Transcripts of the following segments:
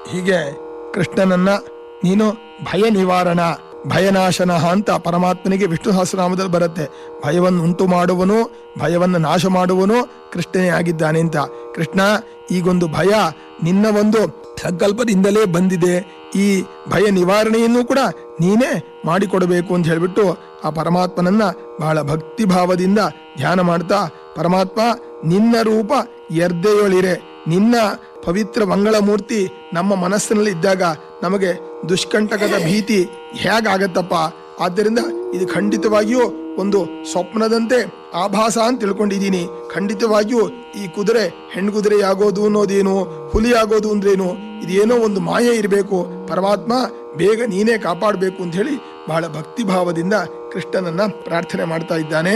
ಹೀಗೆ ಕೃಷ್ಣನನ್ನ ನೀನು ಭಯ ನಿವಾರಣ ಭಯನಾಶನ ಅಂತ ಪರಮಾತ್ಮನಿಗೆ ವಿಷ್ಣು ಸಹಸ್ರನಾಮದಲ್ಲಿ ಬರುತ್ತೆ ಭಯವನ್ನು ಉಂಟು ಮಾಡುವನು ಭಯವನ್ನು ನಾಶ ಮಾಡುವನು ಕೃಷ್ಣನೇ ಆಗಿದ್ದಾನೆ ಅಂತ ಕೃಷ್ಣ ಈಗೊಂದು ಭಯ ನಿನ್ನ ಒಂದು ಸಂಕಲ್ಪದಿಂದಲೇ ಬಂದಿದೆ ಈ ಭಯ ನಿವಾರಣೆಯನ್ನು ಕೂಡ ನೀನೇ ಮಾಡಿಕೊಡಬೇಕು ಅಂತ ಹೇಳ್ಬಿಟ್ಟು ಆ ಪರಮಾತ್ಮನನ್ನ ಬಹಳ ಭಕ್ತಿ ಭಾವದಿಂದ ಧ್ಯಾನ ಮಾಡ್ತಾ ಪರಮಾತ್ಮ ನಿನ್ನ ರೂಪ ಎರ್ದೆಯೊಳಿರೆ ನಿನ್ನ ಪವಿತ್ರ ಮಂಗಳ ಮೂರ್ತಿ ನಮ್ಮ ಮನಸ್ಸಿನಲ್ಲಿ ಇದ್ದಾಗ ನಮಗೆ ದುಷ್ಕಂಟಕದ ಭೀತಿ ಹೇಗಾಗತ್ತಪ್ಪ ಆದ್ದರಿಂದ ಇದು ಖಂಡಿತವಾಗಿಯೂ ಒಂದು ಸ್ವಪ್ನದಂತೆ ಆಭಾಸ ಅಂತ ತಿಳ್ಕೊಂಡಿದ್ದೀನಿ ಖಂಡಿತವಾಗಿಯೂ ಈ ಕುದುರೆ ಹೆಣ್ಗುದುರೆ ಆಗೋದು ಅನ್ನೋದೇನು ಹುಲಿ ಆಗೋದು ಅಂದ್ರೇನು ಇದೇನೋ ಒಂದು ಮಾಯೆ ಇರಬೇಕು ಪರಮಾತ್ಮ ಬೇಗ ನೀನೇ ಕಾಪಾಡಬೇಕು ಅಂತ ಹೇಳಿ ಬಹಳ ಭಕ್ತಿ ಭಾವದಿಂದ ಕೃಷ್ಣನನ್ನ ಪ್ರಾರ್ಥನೆ ಮಾಡ್ತಾ ಇದ್ದಾನೆ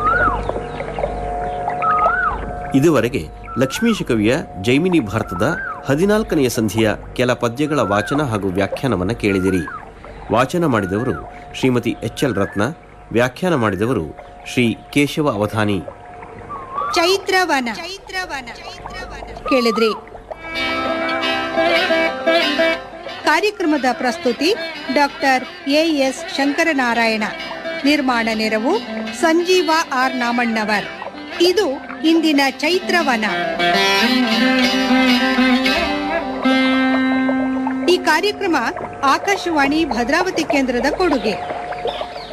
ಇದುವರೆಗೆ ಲಕ್ಷ್ಮೀಶ ಕವಿಯ ಜೈಮಿನಿ ಭಾರತದ ಹದಿನಾಲ್ಕನೆಯ ಸಂಧಿಯ ಕೆಲ ಪದ್ಯಗಳ ವಾಚನ ಹಾಗೂ ವ್ಯಾಖ್ಯಾನವನ್ನು ಕೇಳಿದಿರಿ ವಾಚನ ಮಾಡಿದವರು ಶ್ರೀಮತಿ ಎಚ್ ಎಲ್ ರತ್ನ ವ್ಯಾಖ್ಯಾನ ಮಾಡಿದವರು ಶ್ರೀ ಕೇಶವ ಅವಧಾನಿ ಚೈತ್ರವನ ಕೇಳಿದ್ರಿ ಕಾರ್ಯಕ್ರಮದ ಪ್ರಸ್ತುತಿ ಡಾಕ್ಟರ್ ಎ ಎಸ್ ಶಂಕರನಾರಾಯಣ ನಿರ್ಮಾಣ ನೆರವು ಸಂಜೀವ ಆರ್ ನಾಮಣ್ಣವರ್ ಇದು ಇಂದಿನ ಚೈತ್ರವನ ಈ ಕಾರ್ಯಕ್ರಮ ಆಕಾಶವಾಣಿ ಭದ್ರಾವತಿ ಕೇಂದ್ರದ ಕೊಡುಗೆ